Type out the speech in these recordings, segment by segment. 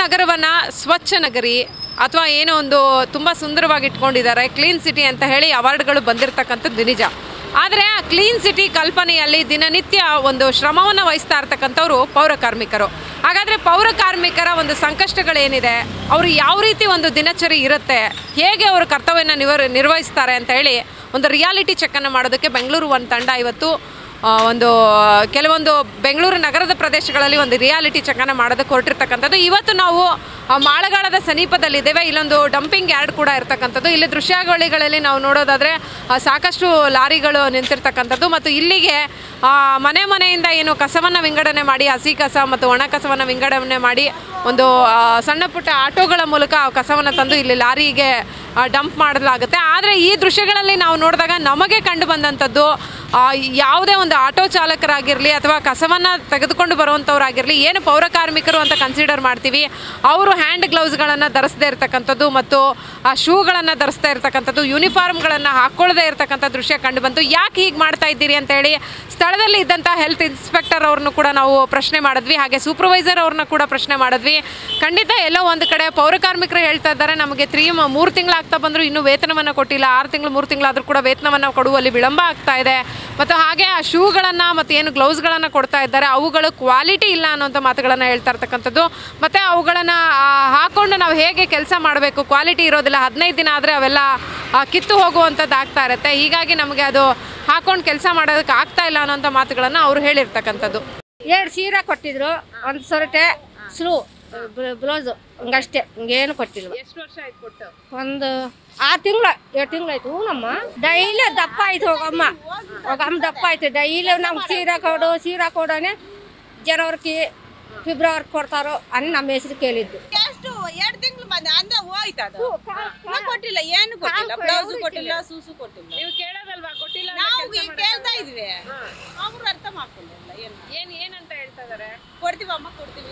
ನಗರವನ್ನು ಸ್ವಚ್ಛ ನಗರಿ ಅಥವಾ ಏನೋ ಒಂದು ತುಂಬ ಸುಂದರವಾಗಿ ಇಟ್ಕೊಂಡಿದ್ದಾರೆ ಕ್ಲೀನ್ ಸಿಟಿ ಅಂತ ಹೇಳಿ ಅವಾರ್ಡ್ಗಳು ಬಂದಿರತಕ್ಕಂಥದ್ದು ನಿಜ ಆದರೆ ಆ ಕ್ಲೀನ್ ಸಿಟಿ ಕಲ್ಪನೆಯಲ್ಲಿ ದಿನನಿತ್ಯ ಒಂದು ಶ್ರಮವನ್ನು ವಹಿಸ್ತಾ ಇರ್ತಕ್ಕಂಥವ್ರು ಪೌರ ಕಾರ್ಮಿಕರು ಹಾಗಾದರೆ ಪೌರ ಕಾರ್ಮಿಕರ ಒಂದು ಸಂಕಷ್ಟಗಳೇನಿದೆ ಅವರು ಯಾವ ರೀತಿ ಒಂದು ದಿನಚರಿ ಇರುತ್ತೆ ಹೇಗೆ ಅವರು ಕರ್ತವ್ಯನ ನಿವರ್ ನಿರ್ವಹಿಸ್ತಾರೆ ಅಂತ ಹೇಳಿ ಒಂದು ರಿಯಾಲಿಟಿ ಚೆಕ್ಕನ್ನು ಮಾಡೋದಕ್ಕೆ ಬೆಂಗಳೂರು ಒಂದು ತಂಡ ಇವತ್ತು ಆ, ಒಂದು ಕೆಲವೊಂದು ಬೆಂಗಳೂರು ನಗರದ ಪ್ರದೇಶಗಳಲ್ಲಿ ಒಂದು ರಿಯಾಲಿಟಿ ಚೆಕ್ಕನ್ನು ಮಾಡೋದಕ್ಕೆ ಹೊರಟಿರ್ತಕ್ಕಂಥದ್ದು ಇವತ್ತು ನಾವು ಆ, ಮಾಳಗಾಳದ ಸಮೀಪದಲ್ಲಿದ್ದೇವೆ ಇಲ್ಲೊಂದು ಡಂಪಿಂಗ್ ಯಾರ್ಡ್ ಕೂಡ ಇರ್ತಕ್ಕಂಥದ್ದು ಇಲ್ಲಿ ದೃಶ್ಯಾವಳಿಗಳಲ್ಲಿ ನಾವು ನೋಡೋದಾದರೆ ಆ, ಸಾಕಷ್ಟು ಲಾರಿಗಳು ನಿಂತಿರ್ತಕ್ಕಂಥದ್ದು ಮತ್ತು ಇಲ್ಲಿಗೆ ಆ, ಮನೆ ಮನೆಯಿಂದ ಏನು ಕಸವನ್ನು ವಿಂಗಡಣೆ ಮಾಡಿ ಹಸಿ ಕಸ ಮತ್ತು ಒಣ ಕಸವನ್ನು ವಿಂಗಡಣೆ ಮಾಡಿ ಒಂದು ಆ, ಸಣ್ಣ ಪುಟ್ಟ ಆಟೋಗಳ ಮೂಲಕ ಆ ಕಸವನ್ನು ತಂದು ಇಲ್ಲಿ ಲಾರಿಗೆ ಡಂಪ್ ಮಾಡಲಾಗುತ್ತೆ ಆದರೆ ಈ ದೃಶ್ಯಗಳಲ್ಲಿ ನಾವು ನೋಡಿದಾಗ ನಮಗೆ ಕಂಡು ಬಂದಂಥದ್ದು ಆ, ಯಾವುದೇ ಒಂದು ಆಟೋ ಚಾಲಕರಾಗಿರಲಿ ಅಥವಾ ಕಸವನ್ನು ತೆಗೆದುಕೊಂಡು ಬರುವಂಥವ್ರಾಗಿರಲಿ ಏನು ಪೌರ ಕಾರ್ಮಿಕರು ಅಂತ ಕನ್ಸಿಡರ್ ಮಾಡ್ತೀವಿ ಅವರು ಹ್ಯಾಂಡ್ ಗ್ಲೌಸ್ಗಳನ್ನು ಧರಿಸದೇ ಇರತಕ್ಕಂಥದ್ದು ಮತ್ತು ಆ ಶೂಗಳನ್ನು ಧರಿಸ್ತಾ ಇರ್ತಕ್ಕಂಥದ್ದು ಯೂನಿಫಾರ್ಮ್ಗಳನ್ನು ಹಾಕ್ಕೊಳ್ಳದೇ ಇರತಕ್ಕಂಥ ದೃಶ್ಯ ಕಂಡು ಬಂತು ಯಾಕೆ ಹೀಗೆ ಮಾಡ್ತಾ ಇದ್ದೀರಿ ಅಂತ ಹೇಳಿ ಸ್ಥಳದಲ್ಲಿ ಇದ್ದಂಥ ಹೆಲ್ತ್ ಇನ್ಸ್ಪೆಕ್ಟರ್ ಅವ್ರನ್ನು ಕೂಡ ನಾವು ಪ್ರಶ್ನೆ ಮಾಡಿದ್ವಿ ಹಾಗೆ ಸೂಪರ್ವೈಸರ್ ಅವ್ರನ್ನ ಕೂಡ ಪ್ರಶ್ನೆ ಮಾಡಿದ್ವಿ ಖಂಡಿತ ಎಲ್ಲೋ ಒಂದು ಕಡೆ ಪೌರ ಕಾರ್ಮಿಕರು ಹೇಳ್ತಾ ಇದ್ದಾರೆ ನಮಗೆ ತ್ರೀ ಮೂರು ತಿಂಗಳಾಗ್ತಾ ಬಂದರೂ ಇನ್ನೂ ವೇತನವನ್ನು ಕೊಟ್ಟಿಲ್ಲ ಆರು ತಿಂಗಳು ಮೂರು ತಿಂಗಳಾದರೂ ಕೂಡ ವೇತನವನ್ನು ಕೊಡುವಲ್ಲಿ ವಿಳಂಬ ಆಗ್ತಾ ಇದೆ ಮತ್ತು ಹಾಗೆ ಆ ಶೂಗಳನ್ನು ಮತ್ತು ಏನು ಗ್ಲೌಸ್ಗಳನ್ನು ಕೊಡ್ತಾ ಇದ್ದಾರೆ ಅವುಗಳು ಕ್ವಾಲಿಟಿ ಇಲ್ಲ ಅನ್ನೋಂಥ ಮಾತುಗಳನ್ನು ಹೇಳ್ತಾ ಇರ್ತಕ್ಕಂಥದ್ದು ಮತ್ತು ಅವುಗಳನ್ನು ಹಾಕ್ಕೊಂಡು ನಾವು ಹೇಗೆ ಕೆಲಸ ಮಾಡಬೇಕು ಕ್ವಾಲಿಟಿ ಇರೋದಿಲ್ಲ ಹದಿನೈದು ದಿನ ಆದರೆ ಅವೆಲ್ಲ ಆ, ಕಿತ್ತು ಹೋಗುವಂಥದ್ದು ಆಗ್ತಾ ಇರುತ್ತೆ ಹೀಗಾಗಿ ನಮಗೆ ಅದು ಹಾಕೊಂಡು ಕೆಲಸ ಮಾಡೋದಕ್ಕೆ ಆಗ್ತಾ ಇಲ್ಲ ಅನ್ನೋಂಥ ಮಾತುಗಳನ್ನು ಅವರು ಹೇಳಿರ್ತಕ್ಕಂಥದ್ದು ಎರಡು ಸೀರೆ ಕೊಟ್ಟಿದ್ರು ಒಂದು ಸೊರಟೆ ಸ್ಲೂ ಬ್ಲೌಸು ಹಂಗಷ್ಟೇ ಹಿಂಗೇನು ಕೊಟ್ಟಿಲ್ಲ ಎಷ್ಟು ವರ್ಷ ಆಯ್ತು ಕೊಟ್ಟು ಒಂದು ಆರು ತಿಂಗಳು ಏಳು ತಿಂಗಳಾಯ್ತು ಹೂನಮ್ಮ ಡೈಲಿ ದಪ್ಪ ಆಯ್ತು ಹೋಗಮ್ಮ ಹೋಗಮ್ಮ ದಪ್ಪ ಆಯ್ತು ಡೈಲಿ ನಮ್ಗೆ ಸೀರೆ ಕೊಡು ಸೀರೆ ಕೊಡೋನೆ ಜನವರಿಗೆ ಫೆಬ್ರವರಿ ಕೊಡ್ತಾರೋ అని ನಮ್ಮ ಹೆಸರು ಕೇಳಿದ್ದು ಎಷ್ಟು ಎರಡು ತಿಂಗಳು ಬಂದ ಅಂದ್ರೆ ಹೋಯ್ತು ಅದು ಇನ್ನ ಕೊಟ್ಟಿಲ್ಲ ಏನು ಕೊಟ್ಟಿಲ್ಲ ಬ್ಲೌಸ್ ಕೊಟ್ಟಿಲ್ಲ ಸೂಸು ಕೊಟ್ಟಿಲ್ಲ ನೀವು ಕೇಳೋದಲ್ವಾ ಕೊಟ್ಟಿಲ್ಲ ನಾವು ಈಗ ಕೇಳ್ತಾ ಇದ್ವಿ ಅವ್ರು ಅರ್ಥ ಮಾಡ್ಕೊಂಡಿಲ್ಲ ಏನು ಏನು ಏನಂತ ಹೇಳ್ತಾ ಇದ್ದಾರೆ ಕೊಡ್ತೀವಮ್ಮ ಕೊಡ್ತೀವಿ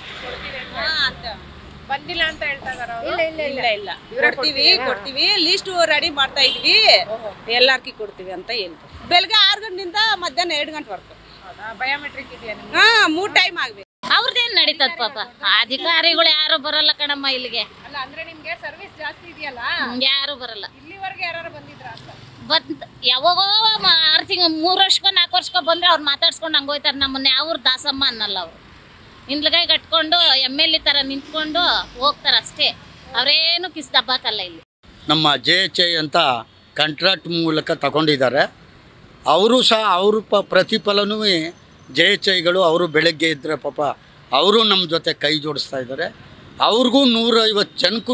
ಹಾ ಅಂತ ಬಂದಿಲ್ಲ ಅಂತ ಹೇಳ್ತಾ ಇದಾರೆ ಇಲ್ಲ ಇಲ್ಲ ಇಲ್ಲ ಇಲ್ಲ ಕೊಡ್ತೀವಿ ಕೊಡ್ತೀವಿ ಲಿಸ್ಟ್ ರೆಡಿ ಮಾಡ್ತಾ ಇದ್ವಿ ಎಲ್ಲಾರ್ಗಿ ಕೊಡ್ತೀವಿ ಅಂತ ಹೇಳ್ತಾರೆ ಬೆಳಗ್ಗೆ ಆರು ಗಂಟೆಯಿಂದ ಮಧ್ಯಾಹ್ನ ಎರಡು ಗಂಟೆವರೆಗೂ ಬಯೋಮೆಟ್ರಿಕ್ ಇದೆಯಾ ನಿಮ್ಗೆ ಹಾ ಮೂರ್ ಟೈಮ್ ಆಗ್ಬೇಕು ಅವ್ರದ್ದೇನ್ ನಡೀತದ ಪಾಪ ಅಧಿಕಾರಿಗಳು ಯಾರು ಬರಲ್ಲ ಕಣಮ್ಮ ಇಲ್ಲಿಗೆ ಅಲ್ಲ ಅಂದ್ರೆ ನಿಮ್ಗೆ ಸರ್ವಿಸ್ ಜಾಸ್ತಿ ಇದೆಯಲ್ಲ ಯಾರು ಬರಲ್ಲ ಇಲ್ಲಿವರೆಗೆ ಯಾರು ಬಂದಿದ್ರ ಅಂತ ಬಂದ್ ಯಾವಾಗೋ ಮ- ಆರು ತಿಂಗಳು ಮೂರು ವರ್ಷಕ್ಕೋ ನಾಲ್ಕು ವರ್ಷಕ್ಕೋ ಬಂದ್ರೆ ಅವ್ರು ಮಾತಾಡ್ಸ್ಕೊಂಡು ಹಂಗೆ ಹೋಯ್ತಾರೆ ನಮ್ಮನ್ನ ಯಾವ್ರು ದಾಸಮ್ಮ ಅನ್ನಲ್ಲ ಅವರು ಹಿಂದ್ಲಗಾಯಿ ಕಟ್ಕೊಂಡು ಎಮ್ ಎಲ್ ಎ ಥರ ನಿಂತ್ಕೊಂಡು ಹೋಗ್ತಾರೆ ಅಷ್ಟೇ ಅವರೇನು ಕಿಸ್ ದಬ್ಬಾಕಲ್ಲ ಇಲ್ಲಿ ನಮ್ಮ ಜೆ ಎಚ್ ಐ ಅಂತ ಕಾಂಟ್ರಾಕ್ಟ್ ಮೂಲಕ ತಗೊಂಡಿದ್ದಾರೆ ಅವರು ಸಹ ಅವರು ಪ ಪ್ರತಿಫಲನೂ ಜೆ ಎಚ್ ಐಗಳು ಅವರು ಬೆಳಗ್ಗೆ ಇದ್ದರೆ ಪಾಪ ಅವರು ನಮ್ಮ ಜೊತೆ ಕೈ ಜೋಡಿಸ್ತಾ ಇದ್ದಾರೆ ಅವ್ರಿಗೂ ನೂರೈವತ್ತು ಜನಕ್ಕೂ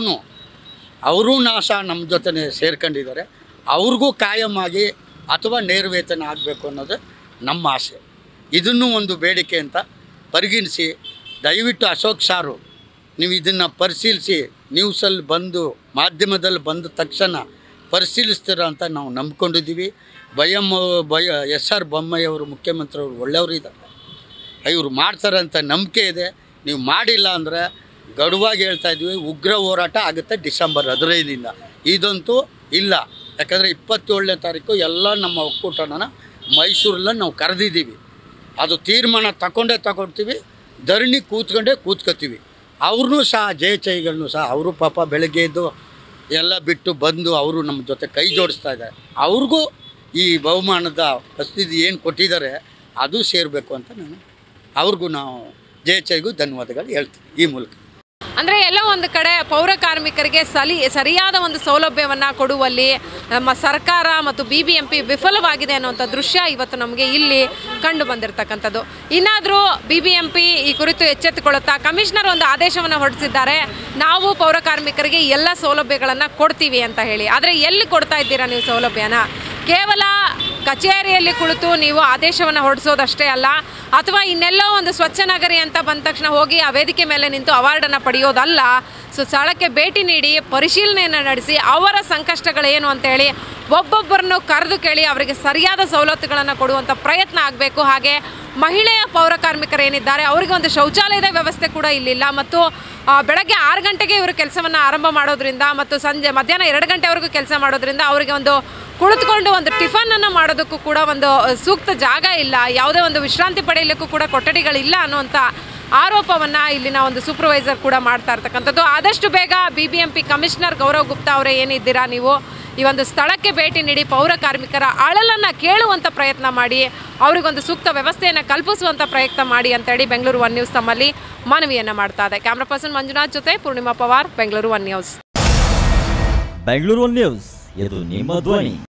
ಅವರೂ ನಾ ಸಹ ನಮ್ಮ ಜೊತೆ ಸೇರ್ಕೊಂಡಿದ್ದಾರೆ ಅವ್ರಿಗೂ ಕಾಯಂ ಆಗಿ ಅಥವಾ ನೇರ ವೇತನ ಆಗಬೇಕು ಅನ್ನೋದು ನಮ್ಮ ಆಸೆ ಇದನ್ನು ಒಂದು ಬೇಡಿಕೆ ಅಂತ ಪರಿಗಣಿಸಿ ದಯವಿಟ್ಟು ಅಶೋಕ್ ಸಾರು ನೀವು ಇದನ್ನು ಪರಿಶೀಲಿಸಿ ನ್ಯೂಸಲ್ಲಿ ಬಂದು ಮಾಧ್ಯಮದಲ್ಲಿ ಬಂದ ತಕ್ಷಣ ಪರಿಶೀಲಿಸ್ತೀರ ಅಂತ ನಾವು ನಂಬ್ಕೊಂಡಿದ್ದೀವಿ ಬಯಮ್ಮ ಬಯ ಎಸ್ ಆರ್ ಬೊಮ್ಮಾಯಿಯವರು ಮುಖ್ಯಮಂತ್ರಿಯವರು ಒಳ್ಳೆಯವರು ಇದ್ದಾರೆ ಇವರು ಮಾಡ್ತಾರೆ ಅಂತ ನಂಬಿಕೆ ಇದೆ ನೀವು ಮಾಡಿಲ್ಲ ಅಂದರೆ ಗಡುವಾಗಿ ಹೇಳ್ತಾ ಇದ್ವಿ ಉಗ್ರ ಹೋರಾಟ ಆಗುತ್ತೆ ಡಿಸೆಂಬರ್ ಹದಿನೈದಿಂದ ಇದಂತೂ ಇಲ್ಲ ಯಾಕಂದರೆ ಇಪ್ಪತ್ತೇಳನೇ ತಾರೀಕು ಎಲ್ಲ ನಮ್ಮ ಒಕ್ಕೂಟನ ಮೈಸೂರಲ್ಲ ನಾವು ಕರೆದಿದ್ದೀವಿ ಅದು ತೀರ್ಮಾನ ತಗೊಂಡೇ ತಗೊಳ್ತೀವಿ ಧರಣಿ ಕೂತ್ಕೊಂಡೇ ಕೂತ್ಕೋತೀವಿ ಅವ್ರನ್ನೂ ಸಹ ಜೆ ಚೈಗಳನ್ನು ಸಹ ಅವರು ಪಾಪ ಬೆಳಗ್ಗೆ ಎದ್ದು ಎಲ್ಲ ಬಿಟ್ಟು ಬಂದು ಅವರು ನಮ್ಮ ಜೊತೆ ಕೈ ಜೋಡಿಸ್ತಾ ಇದ್ದಾರೆ ಅವ್ರಿಗೂ ಈ ಬಹುಮಾನದ ಪ್ರಸಿದ್ಧಿ ಏನು ಕೊಟ್ಟಿದ್ದಾರೆ ಅದು ಸೇರಬೇಕು ಅಂತ ನಾನು ಅವ್ರಿಗೂ ನಾವು ಜೆ ಚೈಗೂ ಧನ್ಯವಾದಗಳು ಹೇಳ್ತೀನಿ ಈ ಮೂಲಕ ಅಂದರೆ ಎಲ್ಲೋ ಒಂದು ಕಡೆ ಪೌರ ಕಾರ್ಮಿಕರಿಗೆ ಸಲಿ ಸರಿಯಾದ ಒಂದು ಸೌಲಭ್ಯವನ್ನು ಕೊಡುವಲ್ಲಿ ನಮ್ಮ ಸರ್ಕಾರ ಮತ್ತು ಬಿ ಬಿ ಎಂ ಪಿ ವಿಫಲವಾಗಿದೆ ಅನ್ನುವಂಥ ದೃಶ್ಯ ಇವತ್ತು ನಮಗೆ ಇಲ್ಲಿ ಕಂಡು ಬಂದಿರತಕ್ಕಂಥದ್ದು ಇನ್ನಾದರೂ ಬಿ ಬಿ ಎಂ ಪಿ ಈ ಕುರಿತು ಎಚ್ಚೆತ್ತುಕೊಳ್ಳುತ್ತಾ ಕಮಿಷನರ್ ಒಂದು ಆದೇಶವನ್ನು ಹೊರಡಿಸಿದ್ದಾರೆ ನಾವು ಪೌರ ಕಾರ್ಮಿಕರಿಗೆ ಎಲ್ಲ ಸೌಲಭ್ಯಗಳನ್ನು ಕೊಡ್ತೀವಿ ಅಂತ ಹೇಳಿ ಆದರೆ ಎಲ್ಲಿ ಕೊಡ್ತಾ ಇದ್ದೀರಾ ನೀವು ಸೌಲಭ್ಯನ ಕೇವಲ ಕಚೇರಿಯಲ್ಲಿ ಕುಳಿತು ನೀವು ಆದೇಶವನ್ನು ಹೊರಡಿಸೋದಷ್ಟೇ ಅಲ್ಲ ಅಥವಾ ಇನ್ನೆಲ್ಲೋ ಒಂದು ಸ್ವಚ್ಛ ನಗರಿ ಅಂತ ಬಂದ ತಕ್ಷಣ ಹೋಗಿ ಆ ವೇದಿಕೆ ಮೇಲೆ ನಿಂತು ಅವಾರ್ಡನ್ನು ಪಡೆಯೋದಲ್ಲ ಸೊ ಸ್ಥಳಕ್ಕೆ ಭೇಟಿ ನೀಡಿ ಪರಿಶೀಲನೆಯನ್ನು ನಡೆಸಿ ಅವರ ಸಂಕಷ್ಟಗಳೇನು ಅಂತೇಳಿ ಒಬ್ಬೊಬ್ಬರನ್ನು ಕರೆದು ಕೇಳಿ ಅವರಿಗೆ ಸರಿಯಾದ ಸವಲತ್ತುಗಳನ್ನು ಕೊಡುವಂಥ ಪ್ರಯತ್ನ ಆಗಬೇಕು ಹಾಗೆ ಮಹಿಳೆಯ ಪೌರ ಕಾರ್ಮಿಕರು ಏನಿದ್ದಾರೆ ಅವರಿಗೆ ಒಂದು ಶೌಚಾಲಯದ ವ್ಯವಸ್ಥೆ ಕೂಡ ಇಲ್ಲಿಲ್ಲ ಮತ್ತು ಆ, ಬೆಳಗ್ಗೆ ಆರು ಗಂಟೆಗೆ ಇವರು ಕೆಲಸವನ್ನು ಆರಂಭ ಮಾಡೋದ್ರಿಂದ ಮತ್ತು ಸಂಜೆ ಮಧ್ಯಾಹ್ನ ಎರಡು ಗಂಟೆವರೆಗೂ ಕೆಲಸ ಮಾಡೋದ್ರಿಂದ ಅವರಿಗೆ ಒಂದು ಕುಳಿತುಕೊಂಡು ಒಂದು ಟಿಫನನ್ನು ಮಾಡೋದಕ್ಕೂ ಕೂಡ ಒಂದು ಸೂಕ್ತ ಜಾಗ ಇಲ್ಲ ಯಾವುದೇ ಒಂದು ವಿಶ್ರಾಂತಿ ಪಡೆಯಲಿಕ್ಕೂ ಕೂಡ ಕೊಠಡಿಗಳಿಲ್ಲ ಅನ್ನುವಂಥ ಆರೋಪವನ್ನು ಇಲ್ಲಿನ ಒಂದು ಸೂಪರ್ವೈಸರ್ ಕೂಡ ಮಾಡ್ತಾ ಇರ್ತಕ್ಕಂಥದ್ದು ಆದಷ್ಟು ಬೇಗ B B M P commissioner Gaurav Gupta ಅವರೇ ಏನಿದ್ದೀರಾ ನೀವು ಈ ಒಂದು ಸ್ಥಳಕ್ಕೆ ಭೇಟಿ ನೀಡಿ ಪೌರ ಕಾರ್ಮಿಕರ ಅಳಲನ್ನು ಕೇಳುವಂಥ ಪ್ರಯತ್ನ ಮಾಡಿ ಅವರಿಗೊಂದು ಸೂಕ್ತ ವ್ಯವಸ್ಥೆಯನ್ನು ಕಲ್ಪಿಸುವಂಥ ಪ್ರಯತ್ನ ಮಾಡಿ ಅಂತೇಳಿ ಬೆಂಗಳೂರು ಒನ್ ನ್ಯೂಸ್ ತಮ್ಮಲ್ಲಿ ಮನವಿಯನ್ನು ಮಾಡ್ತಾ ಇದೆ ಕ್ಯಾಮ್ರಾ ಪರ್ಸನ್ ಮಂಜುನಾಥ್ ಜೊತೆ Poornima Pawar Bengaluru one news Bengaluru news ಇದು ನಿಮ್ಮ ಧ್ವನಿ